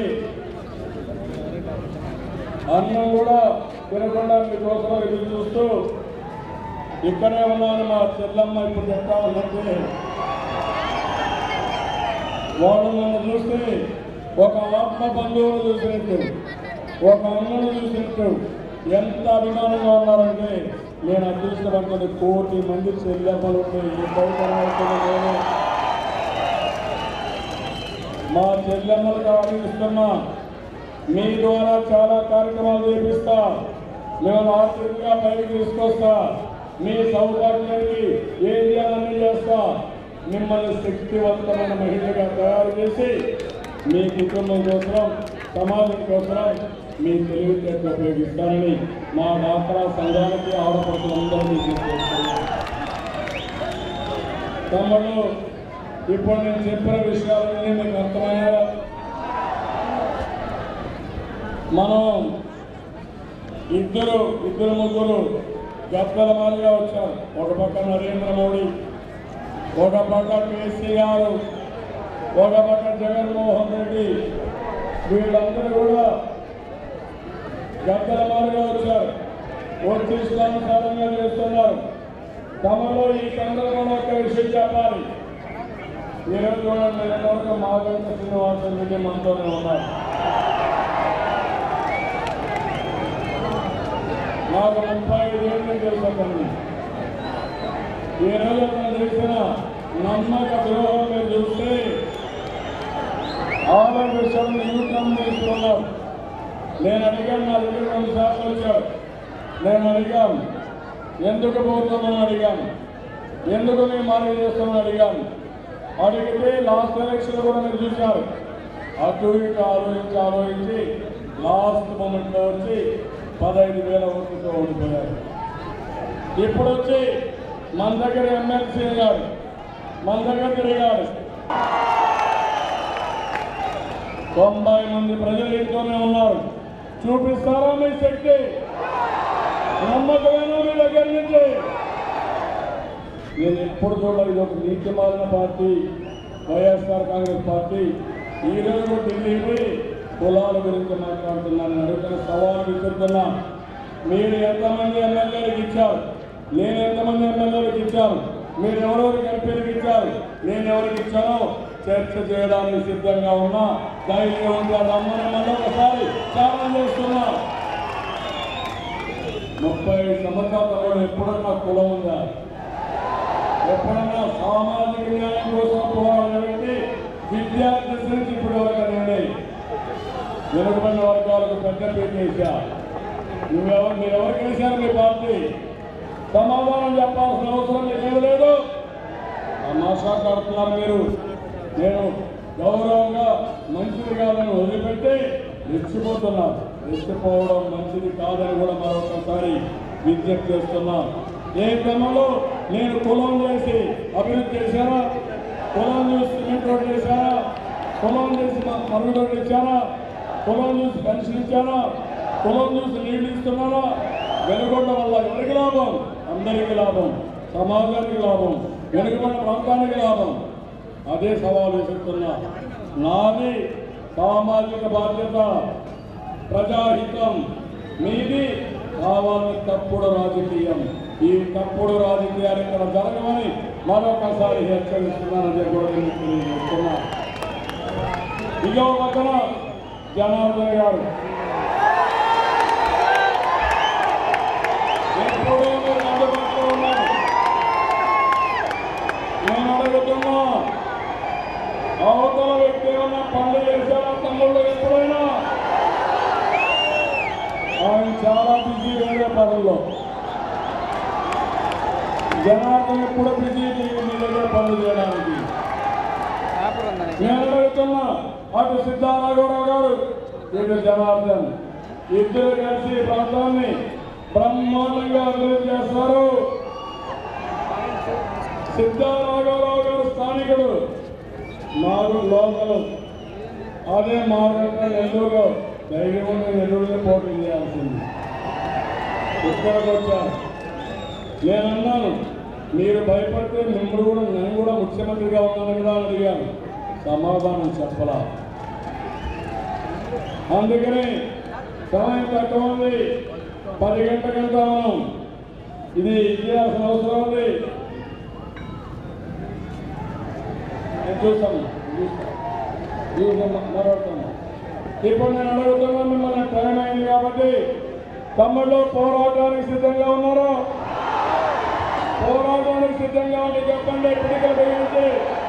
S7: అన్నం కూడా తినకుండా మీకోసం ఎదురు చూస్తూ ఇక్కడే ఉన్నాను మా చెల్లమ్మ ఇప్పుడు చెప్తా ఉన్నట్టు వాళ్ళు నన్ను చూస్తే ఒక ఆత్మ బంధువులు చూసినట్టు ఒక అన్నను చూసినట్టు ఎంత అభిమానంగా ఉన్నారంటే నేను అదృష్టవంతుడు కోటి మంది చెల్లెమ్మలు ఉంటే ఈ బహుతరవంతులు నేను మా చెల్లెమ్మలకు ఆలోచిస్తున్నా మీ ద్వారా చాలా కార్యక్రమాలు చేపిస్తా మేము ఆర్థికంగా పైకి తీసుకొస్తా మీ సౌభాగ్యానికి ఏం చేయాలని చేస్తా మిమ్మల్ని శక్తివంతమైన మహిళగా తయారు చేసి మీ కుటుంబం కోసం సమాజం కోసం మీ తెలివితేటలు ఉపయోగిస్తానని మా డాక్టరా సంఘానికి ఆడపడుతులందరినీ తీసుకొస్తున్నాను తమ్ముళ్ళు ఇప్పుడు నేను చెప్పిన విషయాలన్నీ మీకు అర్థమయ్యాయా మనం ఇద్దరు ఇద్దరు ముగ్గురు గద్దల మాదిరిగా వచ్చారు ఒక పక్క నరేంద్ర మోడీ ఒక పక్క కేసీఆర్ ఒక పక్క జగన్మోహన్ రెడ్డి వీళ్ళందరూ కూడా గద్దల మాదిరిగా వచ్చారు వచ్చి ఇష్టానుసారంగా చేస్తున్నారు తమలో ఈ సందర్భంలో ఒక విషయం చెప్పాలి ఈరోజు చూడండి ఎంతవరకు మాగంట శ్రీనివాసన్ రెడ్డి మనతోనే ఉన్నారు నాకు ముప్పై ఐదు ఏళ్ళు తెలుసండి ఈ రోజు అతను చేసిన నమ్మక ద్రోహం మీరు చూస్తే ఆరో విషయం యూటర్న్ తీసుకున్నారు నేను అడిగాను నా దగ్గర రెండు సార్లు వచ్చాడు నేను అడిగాను ఎందుకు పోతున్నాను అడిగాను ఎందుకు నేను మార్పు చేస్తున్నాను అడిగాను అడిగితే లాస్ట్ ఎలక్షన్ కూడా మీరు చూశారు అటు ఇటు ఆలోచించి ఆలోచించి లాస్ట్ మూమెంట్లో వచ్చి పదహైదు వేల ఓట్లతో ఓడిపోయారు ఇప్పుడు వచ్చి మన దగ్గర ఎమ్మెల్సీ గారు మన దగ్గర తిరిగారు తొంభై మంది ప్రజలు ఇంట్లోనే ఉన్నారు చూపిస్తారా మీ శక్తి నమ్మకమేనా మీ దగ్గర నుంచి నేను ఎప్పుడు చూడాలి ఇది ఒక నీతి మాలిన పార్టీ వైఎస్ఆర్ కాంగ్రెస్ పార్టీ ఈ రోజు ఢిల్లీ పోయి కులాల గురించి మాట్లాడుతున్నాను అడుగుతున్న సవాలు విసురుతున్నా మీరు ఎంతమంది ఎమ్మెల్యేలకు ఇచ్చారు నేను ఎంతమంది ఎమ్మెల్యేలకు ఇచ్చాను మీరు ఎవరెవరికి ఎంపీలకు ఇచ్చారు నేను ఎవరికి ఇచ్చానో చర్చ చేయడానికి సిద్ధంగా ఉన్నా ధైర్యం ఉందా రమ్మని మళ్ళీ ఒకసారి ఛాలెంజ్ చేస్తున్నా ముప్పై సంవత్సరాల తర్వాత ఎప్పుడన్నా కులం ఉందా ఎప్పుడన్నా సామాజిక న్యాయం కోసం పోరాడాలంటే విద్యార్థి నుంచి ఇప్పుడు వరకు నేను వెనుకబడిన వర్గాలకు పెద్ద పేరు వేశా నువ్వెవరు మీరు ఎవరికి వేశారు మీ పార్టీ సమాధానం చెప్పాల్సిన అవసరం మీకు లేదు తమాషా కడుతున్నారు మీరు నేను గౌరవంగా మంచిది కాదని వదిలిపెట్టి రెచ్చిపోతున్నాను రెచ్చిపోవడం మంచిది కాదని కూడా మరొకసారి విజ్ఞప్తి చేస్తున్నా ఏ క్రమంలో నేను కులం చేసి అభివృద్ధి చేశానా కులం చూసి సిమెంట్ రోడ్ చేశానా కులం చేసి మ- మరుగుదొడ్లు ఇచ్చానా కులం చూసి పెన్షన్ ఇచ్చానా కులం చూసి నీళ్లు ఇస్తున్నానా వెనుకొండ వల్ల ఎవరికి లాభం అందరికీ లాభం సమాజానికి లాభం వెనుకబడిన ప్రాంతానికి లాభం అదే సవాలు విసురుతున్నా నాది సామాజిక బాధ్యత ప్రజాహితం మీది కావాలని తప్పుడు రాజకీయం ఈ తప్పుడు రాజకీయాలు ఇక్కడ జరగమని మరొకసారి హెచ్చరిస్తున్నానని చెప్పి కూడా నేను తెలియజేస్తున్నా ఇదో పక్కన జనార్దన్ గారు ఎప్పుడూ మీరు అందుబాటులో ఉన్నారు నేను అడుగుతున్నా అవతల వ్యక్తి ఏమన్నా పనులు చేశారా తమ్ముళ్ళు ఎప్పుడైనా ఆయన చాలా బిజీ వేరే పనుల్లో జనార్దన్ ఎప్పుడు బిజీ మీ దగ్గర పనులు చేయడానికి
S6: పేపర్ ఉందని
S7: నేను అడుగుతున్నా అటు సిద్ధారాఘవరావు గారు ఇటు జనార్దన్ ఇద్దరు కలిసి ఈ ప్రాంతాన్ని బ్రహ్మాండంగా అభివృద్ధి చేస్తారు సిద్ధారాఘవరావు గారు స్థానికుడు మారు లోకలు అదే మారంట నెల్లూరు ధైర్యం ఉండి నెల్లూరులో పోటీ చేయాల్సింది ఇక్కడికి వచ్చాను నేనన్నాను మీరు భయపడితే మిమ్మల్ని కూడా నేను కూడా ముఖ్యమంత్రిగా ఉన్నాను కదా అని అడిగాను సమాధానం చెప్పలా అందుకని సమయం తక్కువ ఉంది పది గంటల కంటే మనం ఇది ఇవ్వాల్సిన అవసరం ఉంది నేను చూస్తాను చూస్తాను ఇది మరొకటి ఇప్పుడు నేను అడుగుతున్నా మిమ్మల్ని టైం అయింది కాబట్టి తమ్ముళ్ళు పోరాటానికి సిద్ధంగా ఉన్నారా పోరాటానికి సిద్ధంగా ఉండి చెప్పండి పిడికలు బిగించి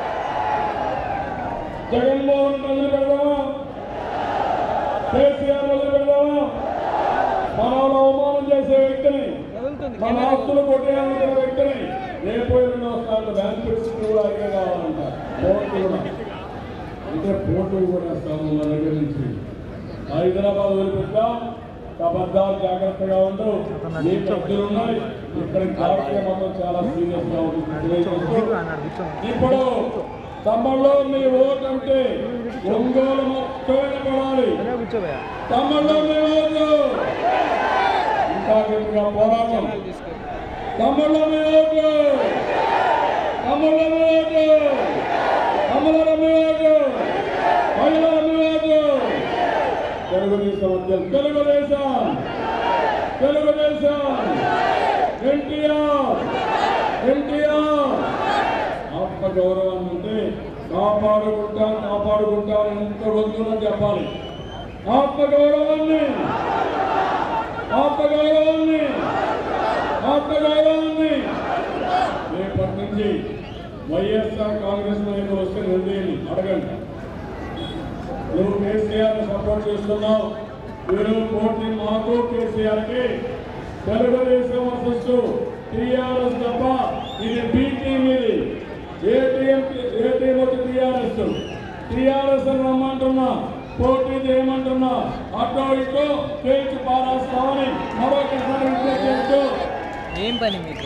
S7: జగన్మోహన్ మొదలు పెడదామా కేసీఆర్ మొదలు పెడదామా మనల్ని అవమానం చేసే వ్యక్తిని మన ఆస్తులు కొట్టేయాలనుకున్న వ్యక్తిని రేపు ఎల్లుండి వస్తాడు బ్యాంక్ పరిస్థితి కూడా అడిగే కావాలంట పోటీ కూడా అంటే పోటీ కూడా వస్తాము మన దగ్గర నుంచి హైదరాబాద్ వదిలిపెట్టాం అబద్ధాలు జాగ్రత్తగా ఉండు మీ ఖర్చులు ఉన్నాయి ఇక్కడ జాగ్రత్త మాత్రం చాలా సీరియస్ గా ఉంటుంది ఇప్పుడు తమ్ముళ్ళు మీ ఓటు అంటే ఒంగోలు మొత్తం పడాలి తమ్ముళ్ళు మీ ఓటు ఇంకా గట్టిగా పోరాటం తమ్ముళ్ళు మీ ఓటు తమ్ముళ్ళు మీ ఓటు తమ్ముళ్ళ మీ ఓటు మహిళల మీ ఓటు తెలుగుదేశం ఉద్యమం తెలుగుదేశం తెలుగుదేశం ఎన్టీఆర్ ఎన్టీఆర్ ఆత్మ గౌరవాన్ని అంటే కాపాడుకుంటాం కాపాడుకుంటాం ఎంత రోజున చెప్పాలి ఆత్మ గౌరవాన్ని ఆత్మ గౌరవాన్ని ఆత్మ గౌరవాన్ని రేపటి నుంచి వైఎస్ఆర్ కాంగ్రెస్ నాయకులు వస్తే నిర్ణయం అడగండి నువ్వు కేసీఆర్ సపోర్ట్ చేస్తున్నావు మీరు పోటీ మాకు కేసీఆర్ కి తెలుగుదేశం వర్సెస్ టీఆర్ఎస్ తప్ప ఇది బి టీం ఇది ఏ టీఎం ఏ టీం వచ్చి టీఆర్ఎస్ టీఆర్ఎస్ అని రమ్మంటున్నా పోటీ చేయమంటున్నా అటో ఇటో తేల్చి పారేస్తామని మరొకసారి విజ్ఞప్తి చేస్తూ
S6: ఏం పని మీకు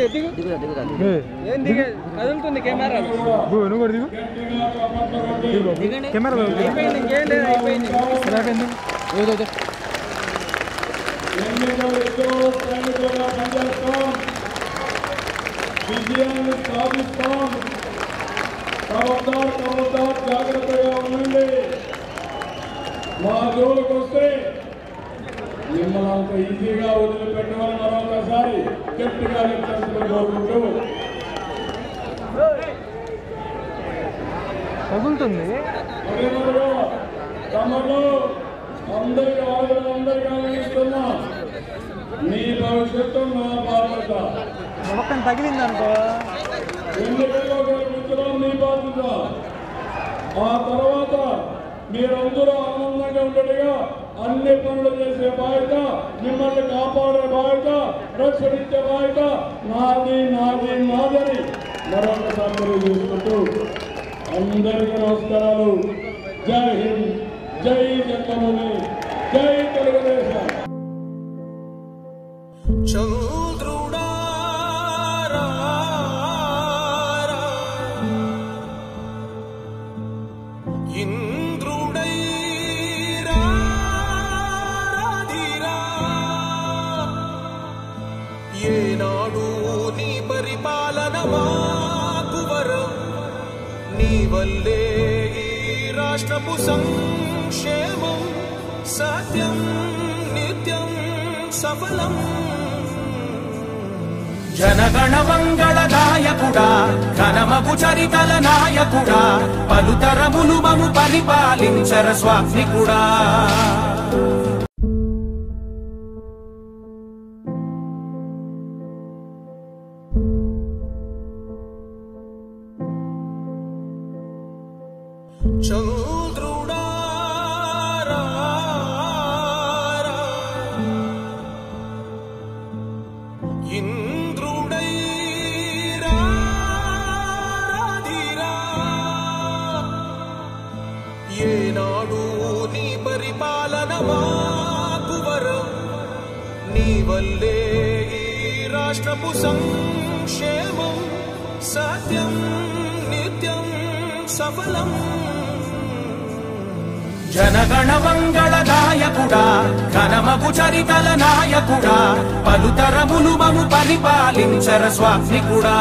S6: ఏం దిగ కదులుతుంది కెమెరా
S8: నువ్వు కూడా దిగు
S7: గట్టిగా చప్పట్లు కొట్టి
S6: దిగండి
S8: కెమెరా
S6: అయిపోయింది ఇంకేం లేదు అయిపోయింది
S7: ఎన్నికలు ఎంతో ప్రేమికులుగా పనిచేస్తాం విజయాన్ని సాధిస్తాం ఖబర్దార్ ఖబర్దార్ జాగ్రత్తగా ఉండండి మా జోలికి వస్తే మిమ్మల్ని అంత ఈజీగా వదిలిపెట్టమని మరొకసారి గట్టిగా హెచ్చరికలు కోరుకుంటూ
S8: తగులుతుంది
S7: అదేవిధంగా తమలో అందరికి ఆదరణ అందరికీ ఆనందిస్తున్నా మీ భవిష్యత్తు నా బాధ్యత
S8: ఒక్కని తగిలింది అనుకో
S7: ఎన్నికల్లో గెలిపించడం మీ బాధ్యత ఆ తర్వాత మీరందరూ ఆనందంగా ఉండేట్టుగా అన్ని పనులు చేసే బాధ్యత మిమ్మల్ని కాపాడే బాధ్యత రక్షణించే బాధ్యత నాది నాది నాదని మరొకసారి తెలియజేసుకుంటూ అందరికీ నమస్కారాలు జై హింద్ జై జన్మభూమి జై తెలుగుదేశం
S1: చంద్రుడా రా, రా. ఇంద్రుడై రా, రాధిరా. ఏనాడు నీ పరిపాలన మాకు వరం నీ వల్లే ఈ రాష్ట్రపు సంక్షేమం సత్యం నిత్యం సఫలం జనగణ మంగళ నాయకుడా ఘనమగు చరితల నాయకుడా పలుతరములు మము పరిపాలించర స్వామికుడా చంద్రుడా రా, రా. ఇంద్రుడై రా, రాధిరా. ఏనాడు నీ పరిపాలన మాకు వరం నీ వల్లే ఈ రాష్ట్రపు సంక్షేమం సత్యం నిత్యం సఫలం జనగణ మంగళ నాయకుడా ఘనమగు చరితల నాయకుడా పలుతరములు మము పరిపాలించర స్వామికుడా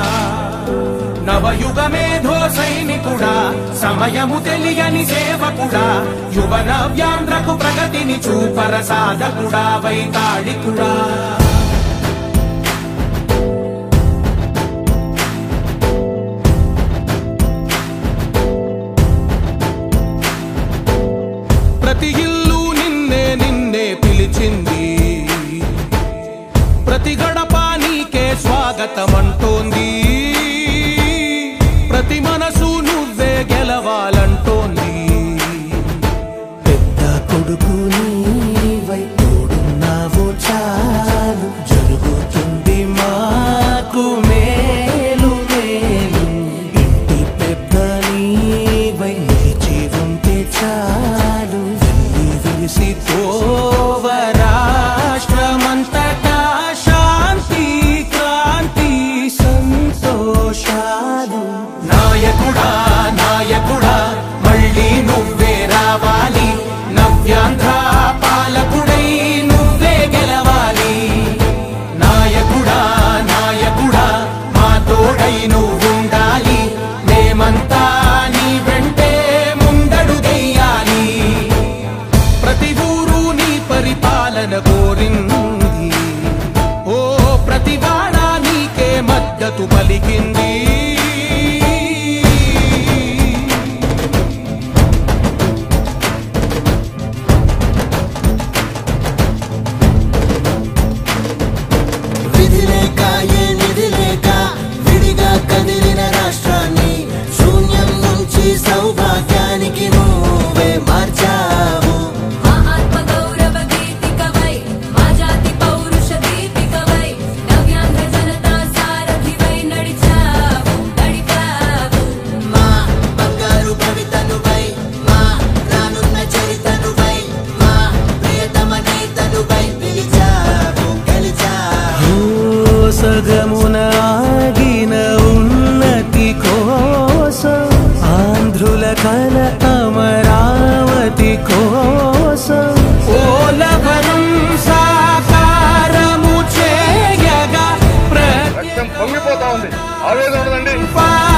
S1: నవయుగ మేధో సైనికుడా సమయము తెలియని సేవకుడా యువన వ్యాంధ్రకు ప్రగతిని చూపర సాధకుడా వైతాళికుడా స్వాగతమంటోంది ప్రతి మనసు నువ్వే గెలవాలంటోంది
S2: పెద్ద కొడుకు నీవై తోడున్నావు చాలు జరుగుతుంది మాకు మేలు మేలు ఇంటి పెద్ద నీవై నిలిచి ఉంటే చాలు
S1: వెల్లి విరిసి పోవ రాష్ట్రమంతటా శాంతి క్రాంతి సంతోషాలు నాయకుడా నాయకుడా మళ్ళీ నువ్వే రావాలి నవ్యాంధ్ర పాలకుడై నువ్వే గెలవాలి నాయకుడా నాయకుడా మా తోడై నువ్వుండాలి మేమంతా నీ వెంటే ముందడుగెయ్యాలి ప్రతి ఊరు నీ పరిపాలన కోరింది ఓ ప్రతి వాడ నీకే మద్దతు పలికింది
S2: విధి లేక ఏ నిధి లేక విడిగా కదిలిన రాష్ట్రాన్ని శూన్యం నుంచి సౌభాగ్యానికి నువ్వే మార్చావు
S4: మా ఆత్మ గౌరవ గీతికవై మా జాతి పౌరుష దీపికవై నవ్యాంధ్ర జనతా సారథివై నడిచావు నడిపావు
S3: మా బంగారు భవితనువై మా రానున్న చరితనువై మా ప్రియతమ నేతనువై పిలిచావు గెలిచావు
S2: ఓ సగమున ఆగిన ఉన్నతి కోసం ఆంధ్రుల కల అమరావతి కోసం
S1: ఓలవరం సాకారము చేయగా ప్రతి
S5: రక్తం పొంగిపోతా ఉంది ఆవేదన ఉండదండి
S1: పా